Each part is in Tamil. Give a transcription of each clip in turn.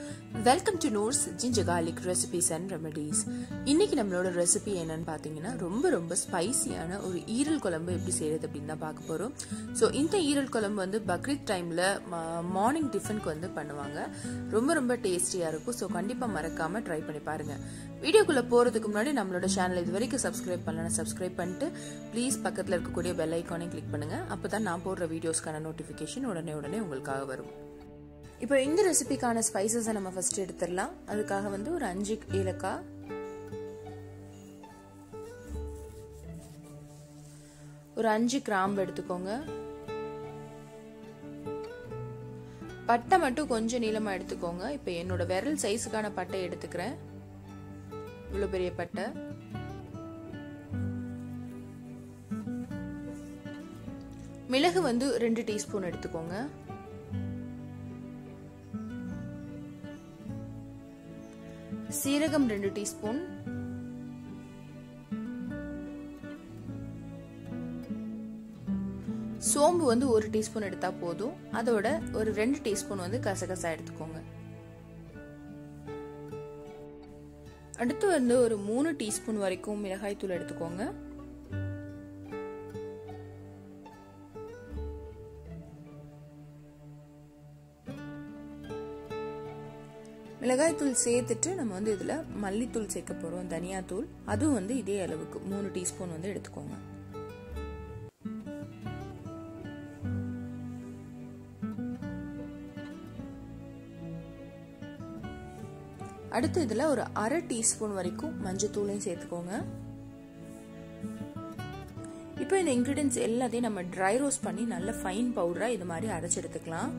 வெல்கம் டு நோர்ஸ் ginger garlic recipes and remedies இன்னைக்கு நம்மளோட ரெசிபி என்னன்னு பார்த்தீங்கன்னா ரொம்ப ரொம்ப ஸ்பைசியான ஒரு ஈரல் குழம்பு எப்படி செய்யறது அப்படின்னு தான் பார்க்க போகிறோம் ஸோ இந்த ஈரல் குழம்பு வந்து பக்ரீத் டைமில் மார்னிங் டிஃபனுக்கு வந்து பண்ணுவாங்க ரொம்ப ரொம்ப டேஸ்டியாக இருக்கும் ஸோ கண்டிப்பாக மறக்காமல் ட்ரை பண்ணி பாருங்க வீடியோக்குள்ளே போகிறதுக்கு முன்னாடி நம்மளோட சேனல் இது வரைக்கும் சப்ஸ்கிரைப் பண்ணலன்னா சப்ஸ்கிரைப் பண்ணிட்டு ப்ளீஸ் பக்கத்தில் இருக்கக்கூடிய பெல் ஐக்கானையும் கிளிக் பண்ணுங்கள் அப்போ தான் நான் போடுற வீடியோஸ்க்கான நோட்டிஃபிகேஷன் உடனே உடனே உங்களுக்காக வரும் இப்போ இந்த ரெசிபிக்கான ஸ்பைசஸை நம்ம ஃபர்ஸ்ட் எடுத்துடலாம் அதுக்காக வந்து ஒரு அஞ்சு ஏலக்காய் ஒரு அஞ்சு கிராம்பு எடுத்துக்கோங்க பட்டை மட்டும் கொஞ்சம் நீளமா எடுத்துக்கோங்க இப்போ என்னோட விரல் சைஸுக்கான பட்டை எடுத்துக்கிறேன் இவ்வளோ பெரிய பட்டை மிளகு வந்து ரெண்டு டீஸ்பூன் எடுத்துக்கோங்க சீரகம் ரெண்டு டீஸ்பூன் சோம்பு வந்து ஒரு டீஸ்பூன் எடுத்தா போதும் அதோட ஒரு ரெண்டு டீஸ்பூன் வந்து கசகசா எடுத்துக்கோங்க அடுத்து வந்து ஒரு மூணு டீஸ்பூன் வரைக்கும் மிளகாய் தூள் எடுத்துக்கோங்க மிளகாய்த்தூள் சேர்த்துட்டு நம்ம வந்து இதில் மல்லித்தூள் சேர்க்க போகிறோம் தனியாத்தூள் அதுவும் வந்து இதே அளவுக்கு மூணு டீஸ்பூன் வந்து எடுத்துக்கோங்க அடுத்து இதில் ஒரு அரை டீஸ்பூன் வரைக்கும் மஞ்சத்தூளையும் சேர்த்துக்கோங்க இப்போ இந்த இன்க்ரீடியன்ஸ் எல்லாத்தையும் நம்ம ட்ரை ரோஸ்ட் பண்ணி நல்ல ஃபைன் பவுடராக இது மாதிரி அரைச்சி எடுத்துக்கலாம்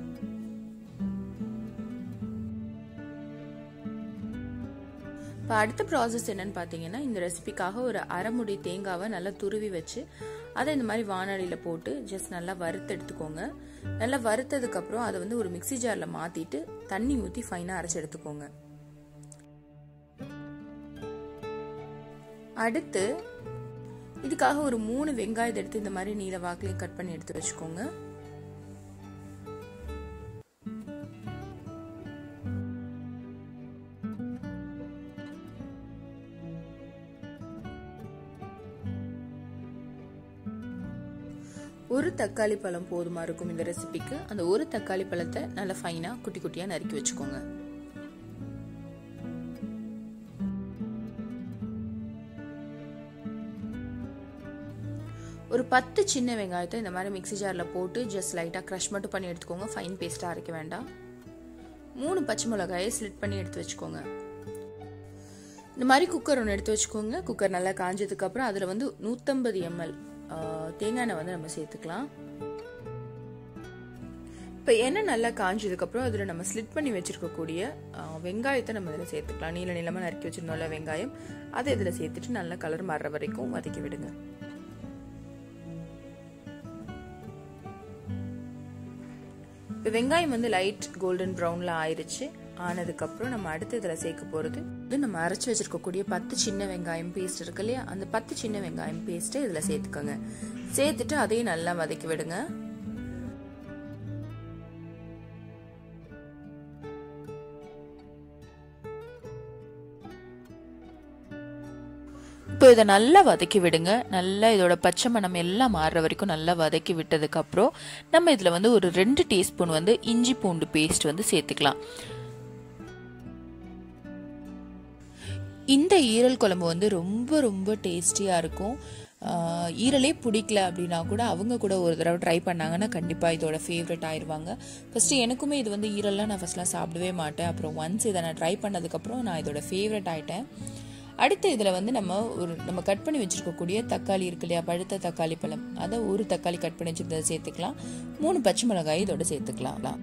இப்போ அடுத்த ப்ராசஸ் என்னன்னு பார்த்தீங்கன்னா இந்த ரெசிபிக்காக ஒரு அரைமுடி தேங்காவை நல்லா துருவி வச்சு அதை இந்த மாதிரி வானொலியில் போட்டு ஜஸ்ட் நல்லா வறுத்து எடுத்துக்கோங்க நல்லா வறுத்ததுக்கப்புறம் அதை வந்து ஒரு மிக்சி ஜாரில் மாற்றிட்டு தண்ணி ஊற்றி ஃபைனாக அரைச்சி எடுத்துக்கோங்க அடுத்து இதுக்காக ஒரு மூணு வெங்காயத்தை எடுத்து இந்த மாதிரி நீல வாக்கிலையும் கட் பண்ணி எடுத்து வச்சுக்கோங்க ஒரு தக்காளி பழம் போதுமா இருக்கும் இந்த ரெசிபிக்கு அந்த ஒரு தக்காளி பழத்தை நல்லா ஃபைனா குட்டி குட்டியா நறுக்கி வச்சுக்கோங்க ஒரு பத்து சின்ன வெங்காயத்தை இந்த மாதிரி மிக்சி ஜாரில் போட்டு ஜஸ்ட் லைட்டாக க்ரஷ் மட்டும் பண்ணி எடுத்துக்கோங்க ஃபைன் பேஸ்ட்டாக அரைக்க வேண்டாம் மூணு பச்சை மிளகாயை ஸ்லிட் பண்ணி எடுத்து வச்சுக்கோங்க இந்த மாதிரி குக்கர் ஒன்று எடுத்து வச்சுக்கோங்க குக்கர் நல்லா காஞ்சதுக்கப்புறம் அதில் வந்து நூற்றம்பது எம்எல் தேங்காய் எண்ணெய் வந்து நம்ம சேர்த்துக்கலாம் இப்போ எண்ணெய் நல்லா காஞ்சதுக்கப்புறம் அதில் நம்ம ஸ்லிட் பண்ணி வச்சுருக்கக்கூடிய வெங்காயத்தை நம்ம இதில் சேர்த்துக்கலாம் நீல நீளமாக நறுக்கி வச்சுருந்தோம்ல வெங்காயம் அதை இதில் சேர்த்துட்டு நல்லா கலர் மாறுற வரைக்கும் வதக்கி விடுங்க இப்போ வெங்காயம் வந்து லைட் கோல்டன் ப்ரௌனில் ஆயிடுச்சு ஆனதுக்கப்புறம் நம்ம அடுத்து இதில் சேர்க்க போகிறது இது நம்ம அரைச்சி வச்சிருக்கக்கூடிய பத்து சின்ன வெங்காயம் பேஸ்ட் இருக்கு இல்லையா அந்த பத்து சின்ன வெங்காயம் பேஸ்ட்டை இதில் சேர்த்துக்கோங்க சேர்த்துட்டு அதையும் நல்லா வதக்கி விடுங்க இப்போ இதை நல்லா வதக்கி விடுங்க நல்லா இதோட பச்சை மணம் எல்லாம் மாறுற வரைக்கும் நல்லா வதக்கி விட்டதுக்கப்புறம் நம்ம இதில் வந்து ஒரு ரெண்டு டீஸ்பூன் வந்து இஞ்சி பூண்டு பேஸ்ட் வந்து சேர்த்துக்கலாம் இந்த ஈரல் குழம்பு வந்து ரொம்ப ரொம்ப டேஸ்டியாக இருக்கும் ஈரலே பிடிக்கல அப்படின்னா கூட அவங்க கூட ஒரு தடவை ட்ரை பண்ணாங்கன்னா கண்டிப்பாக இதோட ஃபேவரட் ஆயிடுவாங்க ஃபஸ்ட்டு எனக்குமே இது வந்து ஈரல்லாம் நான் ஃபஸ்ட்லாம் சாப்பிடவே மாட்டேன் அப்புறம் ஒன்ஸ் இதை நான் ட்ரை பண்ணதுக்கப்புறம் நான் இதோட ஃபேவரட் ஆகிட்டேன் அடுத்து இதில் வந்து நம்ம ஒரு நம்ம கட் பண்ணி வச்சுருக்கக்கூடிய தக்காளி இருக்கு இல்லையா பழுத்த தக்காளி பழம் அதை ஒரு தக்காளி கட் பண்ணி வச்சுருந்ததை சேர்த்துக்கலாம் மூணு பச்சை மிளகாய் இதோட சேர்த்துக்கலாம்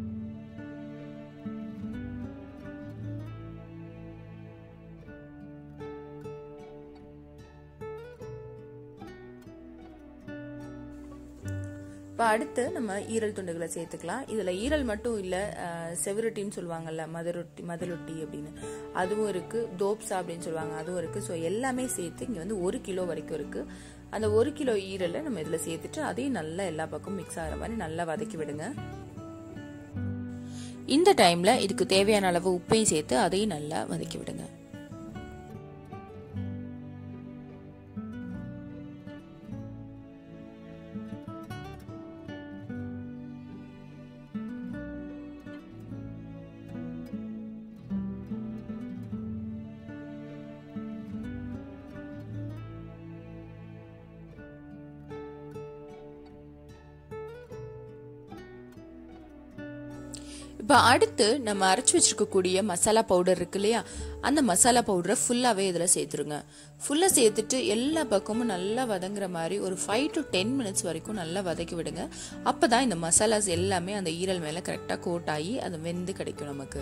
இப்போ அடுத்து நம்ம ஈரல் துண்டுகளை சேர்த்துக்கலாம் இதில் ஈரல் மட்டும் இல்லை செவரொட்டின்னு சொல்லுவாங்கல்ல மதுரொட்டி மதுரொட்டி அப்படின்னு அதுவும் இருக்குது தோப்ஸா அப்படின்னு சொல்லுவாங்க அதுவும் இருக்குது ஸோ எல்லாமே சேர்த்து இங்கே வந்து ஒரு கிலோ வரைக்கும் இருக்குது அந்த ஒரு கிலோ ஈரலை நம்ம இதில் சேர்த்துட்டு அதையும் நல்லா எல்லா பக்கமும் மிக்ஸ் ஆகிற மாதிரி நல்லா வதக்கி விடுங்க இந்த டைமில் இதுக்கு தேவையான அளவு உப்பையும் சேர்த்து அதையும் நல்லா வதக்கி விடுங்க இப்போ அடுத்து நம்ம அரைச்சி வச்சிருக்கக்கூடிய மசாலா பவுடர் இருக்கு இல்லையா அந்த மசாலா பவுடரை ஃபுல்லாகவே இதில் சேர்த்துருங்க ஃபுல்லாக சேர்த்துட்டு எல்லா பக்கமும் நல்லா வதங்குற மாதிரி ஒரு ஃபைவ் டு டென் மினிட்ஸ் வரைக்கும் நல்லா வதக்கி விடுங்க அப்போ தான் இந்த மசாலாஸ் எல்லாமே அந்த ஈரல் மேலே கரெக்டாக கோட் ஆகி அது வெந்து கிடைக்கும் நமக்கு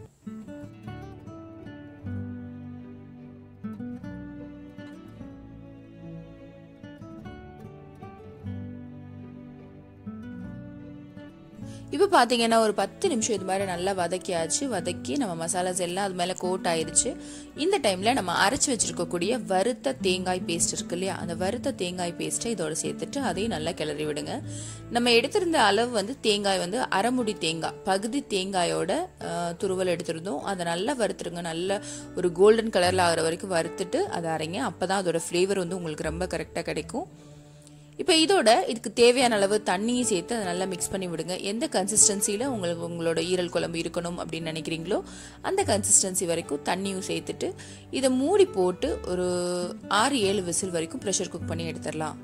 இப்போ பார்த்தீங்கன்னா ஒரு பத்து நிமிஷம் இது மாதிரி நல்லா வதக்கியாச்சு வதக்கி நம்ம மசாலாஸ் எல்லாம் அது மேலே கோட் ஆயிடுச்சு இந்த டைமில் நம்ம அரைச்சி வச்சிருக்கக்கூடிய வறுத்த தேங்காய் பேஸ்ட் இருக்கு இல்லையா அந்த வறுத்த தேங்காய் பேஸ்ட்டை இதோட சேர்த்துட்டு அதையும் நல்லா கிளறி விடுங்க நம்ம எடுத்திருந்த அளவு வந்து தேங்காய் வந்து அரைமுடி தேங்காய் பகுதி தேங்காயோட துருவல் எடுத்திருந்தோம் அதை நல்லா வறுத்துருங்க நல்ல ஒரு கோல்டன் கலரில் ஆகிற வரைக்கும் வறுத்துட்டு அதை அரைங்க அப்போ தான் அதோட ஃப்ளேவர் வந்து உங்களுக்கு ரொம்ப கரெக்டாக கிடைக்கும் இப்போ இதோட இதுக்கு தேவையான அளவு தண்ணியும் சேர்த்து அதை நல்லா மிக்ஸ் பண்ணி விடுங்க எந்த கன்சிஸ்டன்சியில் உங்களுக்கு உங்களோட ஈரல் குழம்பு இருக்கணும் அப்படின்னு நினைக்கிறீங்களோ அந்த கன்சிஸ்டன்சி வரைக்கும் தண்ணியும் சேர்த்துட்டு இதை மூடி போட்டு ஒரு ஆறு ஏழு விசில் வரைக்கும் ப்ரெஷர் குக் பண்ணி எடுத்துடலாம்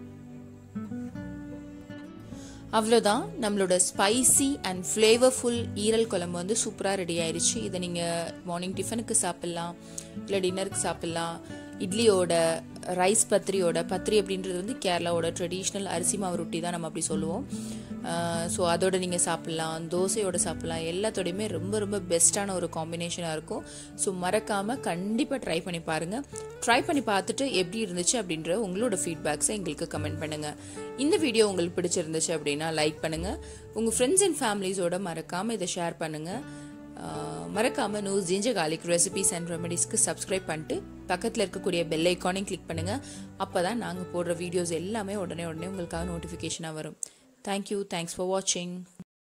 அவ்வளோதான் நம்மளோட ஸ்பைசி அண்ட் ஃப்ளேவர்ஃபுல் ஈரல் குழம்பு வந்து சூப்பராக ரெடி ஆயிடுச்சு இதை நீங்கள் மார்னிங் டிஃபனுக்கு சாப்பிட்லாம் இல்லை டின்னருக்கு சாப்பிட்லாம் இட்லியோட ரைஸ் பத்திரியோட பத்திரி அப்படின்றது வந்து கேரளாவோட ட்ரெடிஷ்னல் அரிசி மாவு ரொட்டி தான் நம்ம அப்படி சொல்லுவோம் ஸோ அதோட நீங்கள் சாப்பிட்லாம் தோசையோட சாப்பிட்லாம் எல்லாத்தோடையுமே ரொம்ப ரொம்ப பெஸ்ட்டான ஒரு காம்பினேஷனாக இருக்கும் ஸோ மறக்காமல் கண்டிப்பாக ட்ரை பண்ணி பாருங்கள் ட்ரை பண்ணி பார்த்துட்டு எப்படி இருந்துச்சு அப்படின்ற உங்களோட ஃபீட்பேக்ஸை எங்களுக்கு கமெண்ட் பண்ணுங்கள் இந்த வீடியோ உங்களுக்கு பிடிச்சிருந்துச்சு அப்படின்னா லைக் பண்ணுங்கள் உங்கள் ஃப்ரெண்ட்ஸ் அண்ட் ஃபேமிலிஸோட மறக்காமல் இதை ஷேர் பண்ணுங்கள் மறக்காம news ginger garlic recipes and ரெமடிஸ்க்கு சப்ஸ்கிரைப் பண்ணிட்டு பக்கத்தில் இருக்கக்கூடிய பெல் ஐக்கானையும் கிளிக் பண்ணுங்கள் அப்போ தான் நாங்கள் போடுற வீடியோஸ் எல்லாமே உடனே உடனே உங்களுக்காக நோட்டிஃபிகேஷனாக வரும் தேங்க்யூ தேங்க்ஸ் ஃபார் வாட்சிங்